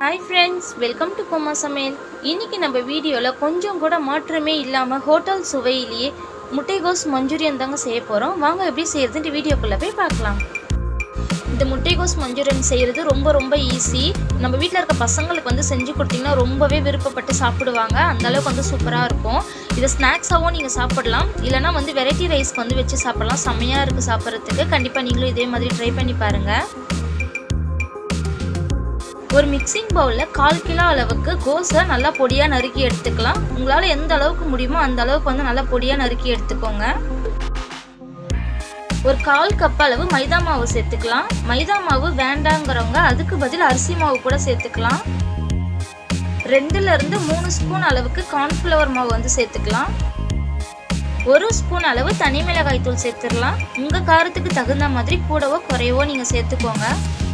hi friends welcome to கோமா சமையல் இன்னைக்கு நம்ம வீடியோவில் கொஞ்சம் கூட மாற்றமே இல்லாமல் ஹோட்டல் சுவையிலேயே முட்டைகோஸ் மஞ்சூரியன் தாங்க செய்ய போகிறோம் வாங்க எப்படி செய்யறதுன்ட்டு வீடியோக்குள்ளே போய் பார்க்கலாம் இந்த முட்டைகோஸ் மஞ்சூரியன் செய்கிறது ரொம்ப ரொம்ப ஈஸி நம்ம வீட்டில் இருக்க பசங்களுக்கு வந்து செஞ்சு கொடுத்தீங்கன்னா ரொம்பவே விருப்பப்பட்டு சாப்பிடுவாங்க அந்த அளவுக்கு வந்து சூப்பராக இருக்கும் இதை ஸ்நாக்ஸாகவும் நீங்கள் சாப்பிடலாம் இல்லைனா வந்து வெரைட்டி ரைஸ்க்கு வந்து வச்சு சாப்பிடலாம் செம்மையாக இருக்குது சாப்பிட்றதுக்கு கண்டிப்பாக நீங்களும் இதே மாதிரி ட்ரை பண்ணி பாருங்கள் ஒரு மிக்சிங் பவுலில் கால் கிலோ அளவுக்கு கோஸை நல்லா பொடியாக நறுக்கி எடுத்துக்கலாம் உங்களால் எந்த அளவுக்கு முடியுமோ அந்த அளவுக்கு வந்து நல்லா பொடியாக நறுக்கி எடுத்துக்கோங்க ஒரு கால் கப் அளவு மைதா மாவு சேர்த்துக்கலாம் மைதா மாவு வேண்டாங்கிறவங்க அதுக்கு பதில் அரிசி மாவு கூட சேர்த்துக்கலாம் ரெண்டுல இருந்து மூணு ஸ்பூன் அளவுக்கு கார்ன்ஃப்ளவர் மாவு வந்து சேர்த்துக்கலாம் ஒரு ஸ்பூன் அளவு தனி மிளகாய் தூள் சேர்த்துடலாம் உங்கள் காரத்துக்கு தகுந்த மாதிரி கூடவோ குறையவோ நீங்கள் சேர்த்துக்கோங்க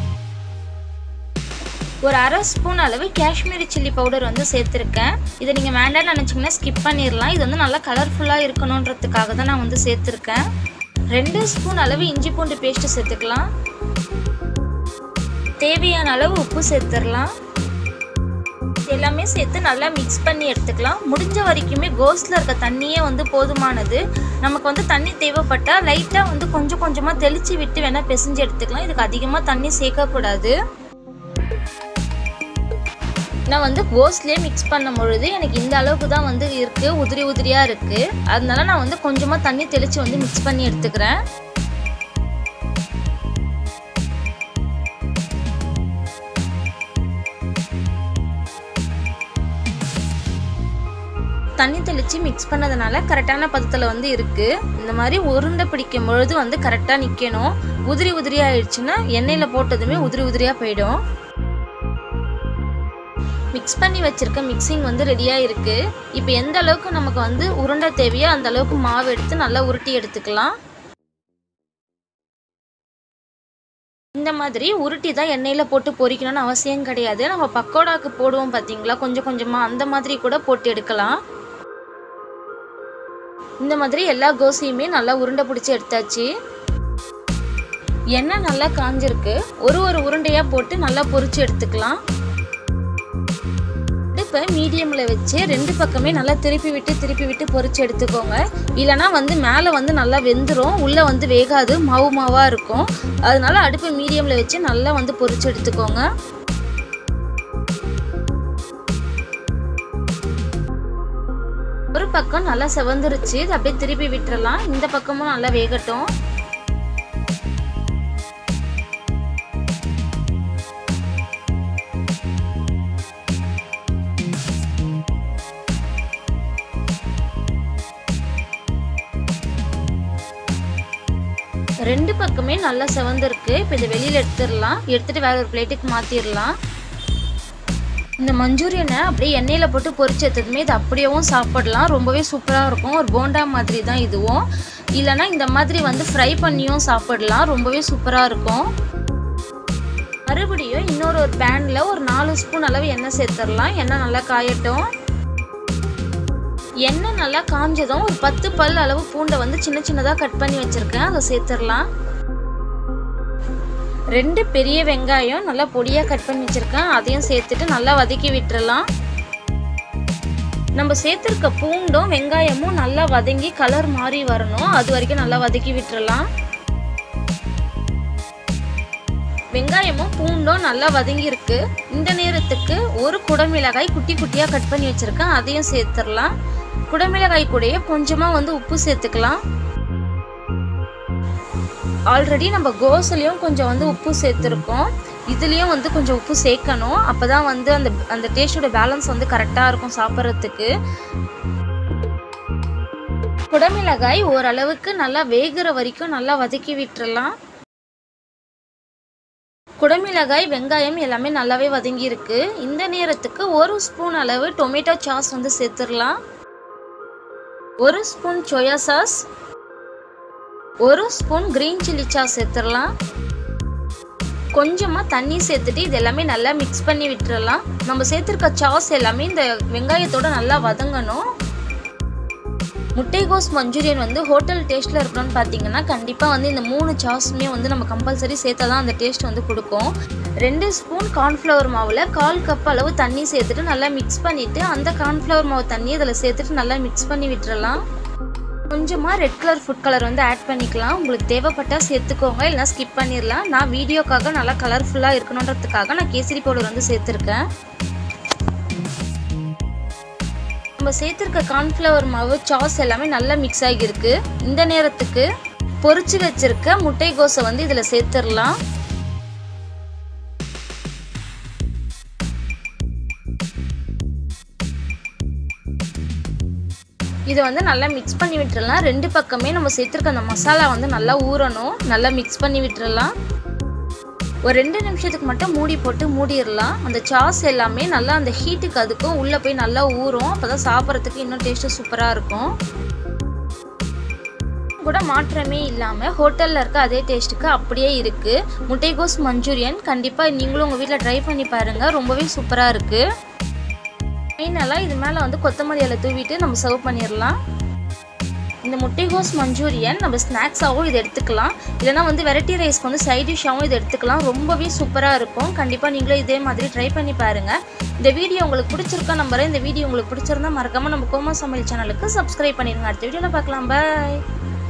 ஒரு அரை ஸ்பூன் அளவு காஷ்மீரி சில்லி பவுடர் வந்து சேர்த்துருக்கேன் இதை நீங்கள் வேண்டாம்னு நினச்சிங்கன்னா ஸ்கிப் பண்ணிடலாம் இது வந்து நல்லா கலர்ஃபுல்லாக இருக்கணுன்றதுக்காக தான் நான் வந்து சேர்த்துருக்கேன் ரெண்டு ஸ்பூன் அளவு இஞ்சி பூண்டு பேஸ்ட்டு சேர்த்துக்கலாம் தேவையான அளவு உப்பு சேர்த்துடலாம் எல்லாமே சேர்த்து நல்லா மிக்ஸ் பண்ணி எடுத்துக்கலாம் முடிஞ்ச வரைக்குமே கோஸில் இருக்க தண்ணியே வந்து போதுமானது நமக்கு வந்து தண்ணி தேவைப்பட்டால் லைட்டாக வந்து கொஞ்சம் கொஞ்சமாக தெளித்து விட்டு வேணால் பிசைஞ்சு எடுத்துக்கலாம் இதுக்கு அதிகமாக தண்ணி சேர்க்கக்கூடாது நான் வந்து கோஸ்ட்லேயே மிக்ஸ் பண்ணும் பொழுது எனக்கு இந்த அளவுக்கு தான் வந்து இருக்குது உதிரி உதிரியாக இருக்குது அதனால நான் வந்து கொஞ்சமாக தண்ணி தெளித்து வந்து மிக்ஸ் பண்ணி எடுத்துக்கிறேன் தண்ணி தெளித்து மிக்ஸ் பண்ணதுனால கரெக்டான பதத்தில் வந்து இருக்குது இந்த மாதிரி உருண்டை பிடிக்கும் பொழுது வந்து கரெக்டாக நிற்கணும் உதிரி உதிரியாக ஆயிடுச்சுன்னா எண்ணெயில் போட்டதுமே உதிரி உதிரியாக போயிடும் மிக்ஸ் பண்ணி வச்சுருக்க மிக்சிங் வந்து ரெடியாக இருக்குது இப்போ எந்த அளவுக்கு நமக்கு வந்து உருண்டை தேவையோ அந்த அளவுக்கு மாவு எடுத்து நல்லா உருட்டி எடுத்துக்கலாம் இந்த மாதிரி உருட்டி தான் எண்ணெயில் போட்டு பொரிக்கணும்னு அவசியம் கிடையாது நம்ம பக்கோடாக்கு போடுவோம் பார்த்தீங்களா கொஞ்சம் கொஞ்சமாக அந்த மாதிரி கூட போட்டு எடுக்கலாம் இந்த மாதிரி எல்லா கோசையுமே நல்லா உருண்டை பிடிச்சி எடுத்தாச்சு எண்ணெய் நல்லா காஞ்சிருக்கு ஒரு ஒரு உருண்டையாக போட்டு நல்லா பொரிச்சு எடுத்துக்கலாம் அடுப்பை மீடியமில் வச்சு ரெண்டு பக்கமே நல்லா திருப்பி விட்டு திருப்பி விட்டு பொரிச்சு எடுத்துக்கோங்க இல்லைனா வந்து மேலே வந்து நல்லா வெந்துடும் உள்ளே வந்து வேகாது மாவு மாவாக இருக்கும் அதனால அடுப்பை மீடியமில் வச்சு நல்லா வந்து பொரிச்சு எடுத்துக்கோங்க ஒரு பக்கம் நல்லா செவந்துருச்சு இது அப்படியே திருப்பி விட்டுறலாம் இந்த பக்கமும் நல்லா வேகட்டும் ரெண்டு பக்கமே நல்லா செவந்திருக்கு இப்போ இதை வெளியில் எடுத்துடலாம் எடுத்துகிட்டு வேற ஒரு பிளேட்டுக்கு மாற்றிடலாம் இந்த மஞ்சூரியனை அப்படியே எண்ணெயில் போட்டு பொரிச்சு எடுத்ததுமே இது அப்படியேவும் சாப்பிடலாம் ரொம்பவே சூப்பராக இருக்கும் ஒரு போண்டா மாதிரி தான் இதுவும் இல்லைனா இந்த மாதிரி வந்து ஃப்ரை பண்ணியும் சாப்பிடலாம் ரொம்பவே சூப்பராக இருக்கும் மறுபடியும் இன்னொரு ஒரு பேனில் ஒரு நாலு ஸ்பூன் அளவு எண்ணெய் சேர்த்துடலாம் எண்ணெய் நல்லா காயட்டும் எண்ணெய் நல்லா காஞ்சதும் ஒரு பத்து பல் அளவு பூண்டை வந்து சின்ன சின்னதாக கட் பண்ணி வச்சுருக்கேன் அதை சேர்த்துடலாம் ரெண்டு பெரிய வெங்காயம் நல்லா பொடியாக கட் பண்ணி வச்சுருக்கேன் அதையும் சேர்த்துட்டு நல்லா வதக்கி விட்டுறலாம் நம்ம சேர்த்துருக்க பூண்டும் வெங்காயமும் நல்லா வதங்கி கலர் மாறி வரணும் அது வரைக்கும் நல்லா வதக்கி விட்டுறலாம் வெங்காயமும் பூண்டும் நல்லா வதங்கி இருக்கு இந்த நேரத்துக்கு ஒரு குடமிளகாய் குட்டி குட்டியாக கட் பண்ணி வச்சுருக்கேன் அதையும் சேர்த்துடலாம் குடமிளகாய் கூடயே கொஞ்சமாக வந்து உப்பு சேர்த்துக்கலாம் ஆல்ரெடி நம்ம கோஸ்லையும் கொஞ்சம் வந்து உப்பு சேர்த்துருக்கோம் இதுலேயும் வந்து கொஞ்சம் உப்பு சேர்க்கணும் அப்போ தான் வந்து அந்த அந்த டேஸ்டோட பேலன்ஸ் வந்து கரெக்டாக இருக்கும் சாப்பிட்றதுக்கு குடமிளகாய் ஓரளவுக்கு நல்லா வேகிற வரைக்கும் நல்லா வதக்கி விட்டுறலாம் குடமிளகாய் வெங்காயம் எல்லாமே நல்லாவே வதங்கி இருக்கு இந்த நேரத்துக்கு ஒரு ஸ்பூன் அளவு டொமேட்டோ சாஸ் வந்து சேர்த்துடலாம் ஒரு ஸ்பூன் சோயா சாஸ் ஒரு ஸ்பூன் க்ரீன் சில்லி சாஸ் சேர்த்துடலாம் கொஞ்சமாக தண்ணி சேர்த்துட்டு இது எல்லாமே நல்லா மிக்ஸ் பண்ணி விட்டுறலாம் நம்ம சேர்த்துருக்க சாஸ் எல்லாமே இந்த வெங்காயத்தோட நல்லா வதங்கணும் முட்டைகோஸ் மஞ்சூரியன் வந்து ஹோட்டல் டேஸ்ட்டில் இருக்கணும்னு பார்த்தீங்கன்னா கண்டிப்பாக வந்து இந்த மூணு சாஸுமே வந்து நம்ம கம்பல்சரி சேர்த்தா தான் அந்த டேஸ்ட் வந்து கொடுக்கும் ரெண்டு ஸ்பூன் கார்ன்ஃப்ளவர் மாவில் கால் கப் அளவு தண்ணி சேர்த்துட்டு நல்லா மிக்ஸ் பண்ணிவிட்டு அந்த கார்ன்ஃப்ளவர் மாவு தண்ணியை இதில் சேர்த்துட்டு நல்லா மிக்ஸ் பண்ணி விட்டுறலாம் கொஞ்சமாக ரெட் கலர் ஃபுட் கலர் வந்து ஆட் பண்ணிக்கலாம் உங்களுக்கு தேவைப்பட்டால் சேர்த்துக்கோங்க இல்லைனா ஸ்கிப் பண்ணிடலாம் நான் வீடியோக்காக நல்லா கலர்ஃபுல்லாக இருக்கணுன்றதுக்காக நான் கேசரி பவுடர் வந்து சேர்த்துருக்கேன் நம்ம சேர்த்துருக்க கார்ன்ஃப்ளவர் மாவு சாஸ் எல்லாமே நல்லா மிக்ஸ் ஆகியிருக்கு இந்த நேரத்துக்கு பொரிச்சு வச்சிருக்க முட்டைகோஸை வந்து இதில் சேர்த்துடலாம் இதை வந்து நல்லா மிக்ஸ் பண்ணி விட்டுறலாம் ரெண்டு பக்கமே நம்ம சேர்த்துருக்க அந்த மசாலா வந்து நல்லா ஊறணும் நல்லா மிக்ஸ் பண்ணி விட்டுறலாம் ஒரு ரெண்டு நிமிஷத்துக்கு மட்டும் மூடி போட்டு மூடிடலாம் அந்த சாஸ் எல்லாமே நல்லா அந்த ஹீட்டுக்கு அதுக்கும் உள்ளே போய் நல்லா ஊறும் அப்போ தான் சாப்பிட்றதுக்கு இன்னும் டேஸ்ட்டு சூப்பராக இருக்கும் கூட மாற்றமே இல்லாமல் ஹோட்டலில் இருக்க அதே டேஸ்ட்டுக்கு அப்படியே இருக்குது முட்டைகோஸ் மஞ்சூரியன் கண்டிப்பாக நீங்களும் உங்கள் வீட்டில் ட்ரை பண்ணி பாருங்கள் ரொம்பவே சூப்பராக இருக்குது ஃபைனலாக இது மேலே வந்து கொத்தமல்லி இலை தூவிட்டு நம்ம சர்வ் பண்ணிடலாம் இந்த முட்டைகோஸ் மஞ்சூரியன் நம்ம ஸ்நாக்ஸாகவும் இது எடுத்துக்கலாம் இல்லைனா வந்து வெரைட்டி ரைஸ்க்கு வந்து சைட் டிஷ்ஷாகவும் இது எடுத்துக்கலாம் ரொம்பவே சூப்பராக இருக்கும் கண்டிப்பாக நீங்களும் இதே மாதிரி ட்ரை பண்ணி பாருங்கள் இந்த வீடியோ உங்களுக்கு பிடிச்சிருக்கா நம்புறேன் இந்த வீடியோ உங்களுக்கு பிடிச்சிருந்தா மறக்காமல் நம்ம கோமா சமையல் சேனலுக்கு சப்ஸ்கிரைப் பண்ணிடுங்க அடுத்த வீடியோவில் பார்க்கலாம் பாய்